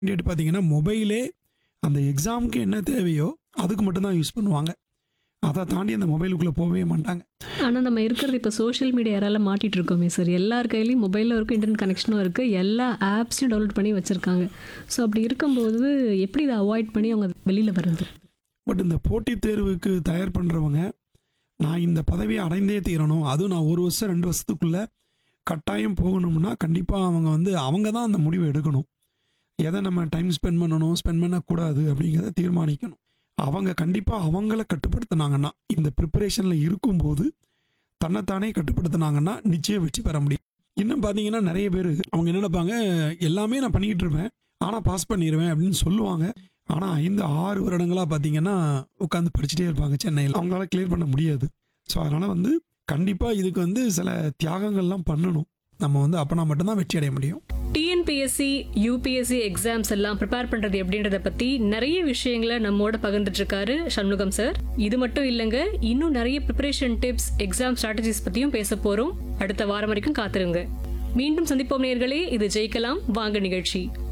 date பார்த்தீங்கன்னா மொபைலே அந்த எக்ஸாமுக்கு என்ன தேவையோ அதுக்கு மட்டும்தான் யூஸ் பண்ணுவாங்க அதை தாண்டி அந்த மொபைலுக்குள்ளே போகவே மாட்டாங்க ஆனால் நம்ம இருக்கிறது இப்போ சோஷியல் மீடியா யாரால மாட்டிட்டு இருக்கோமே சார் எல்லார் கையிலையும் மொபைலில் இருக்கும் இன்டர்நெட் கனெக்ஷனும் இருக்குது எல்லா ஆப்ஸையும் டவுன்லோட் பண்ணி வச்சுருக்காங்க ஸோ அப்படி இருக்கும்போது எப்படி இதை அவாய்ட் பண்ணி அவங்க வெளியில் வர்றது பட் இந்த போட்டித் தேர்வுக்கு தயார் பண்ணுறவங்க நான் இந்த பதவியை அடைந்தே தீரணும் அதுவும் நான் ஒரு வருஷம் ரெண்டு வருஷத்துக்குள்ளே கட்டாயம் போகணும்னா கண்டிப்பாக அவங்க வந்து அவங்க தான் அந்த முடிவை எடுக்கணும் எதை நம்ம டைம் ஸ்பெண்ட் பண்ணணும் ஸ்பெண்ட் பண்ணக்கூடாது அப்படிங்கிறத தீர்மானிக்கணும் அவங்க கண்டிப்பாக அவங்கள கட்டுப்படுத்துனாங்கன்னா இந்த ப்ரிப்பரேஷனில் இருக்கும்போது தன்னைத்தானே கட்டுப்படுத்துனாங்கன்னா நிச்சயம் வெற்றி பெற முடியும் இன்னும் பார்த்தீங்கன்னா நிறைய பேர் அவங்க என்ன நினைப்பாங்க எல்லாமே நான் பண்ணிக்கிட்டு இருப்பேன் ஆனால் பாஸ் பண்ணிடுவேன் அப்படின்னு சொல்லுவாங்க ஆனால் ஐந்து ஆறு வருடங்களாக பார்த்தீங்கன்னா உட்காந்து படிச்சுட்டே இருப்பாங்க சென்னையில் அவங்களால கிளியர் பண்ண முடியாது ஸோ அதனால் வந்து கண்டிப்பாக இதுக்கு வந்து சில தியாகங்கள்லாம் பண்ணணும் நம்ம வந்து அப்போனா மட்டும்தான் வெற்றி அடைய முடியும் டிஎன்பிஎஸ்சி யூபிஎஸ்சி எக்ஸாம்ஸ் எல்லாம் ப்ரிப்பேர் பண்றது எப்படின்றத பத்தி நிறைய விஷயங்களை நம்மோட பகிர்ந்துட்டு இருக்காரு சண்முகம் சார் இது மட்டும் இல்லைங்க இன்னும் நிறைய ப்ரிப்பரேஷன் டிப்ஸ் எக்ஸாம் ஸ்ட்ராட்டஜிஸ் பத்தியும் பேச போறோம் அடுத்த வாரம் வரைக்கும் காத்திருங்க மீண்டும் சந்திப்போம் நேர்களே இது ஜெயிக்கலாம் வாங்க நிகழ்ச்சி